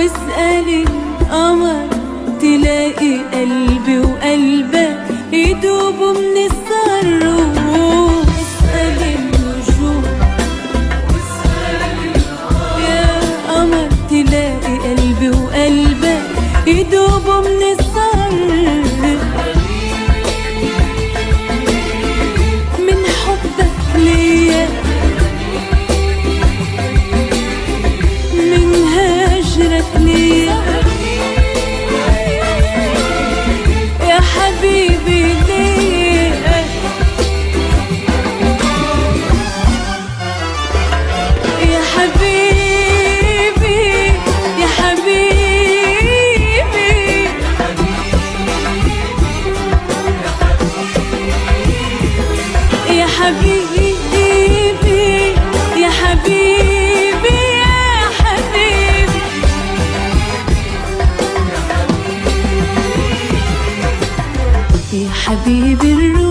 واسأل القمر تلاقي قلبي وقلبك يدوبوا من الصاروخ اسأل النجوم يا قمر تلاقي قلبي وقلبك يدوبوا من الصاروخ من حبك ليا من هجرك ليا يا حبيبي ليا يا حبيبي يا حبيبي يا حبيبي يا حبيبي يا حبيبي يا حبيبي الروح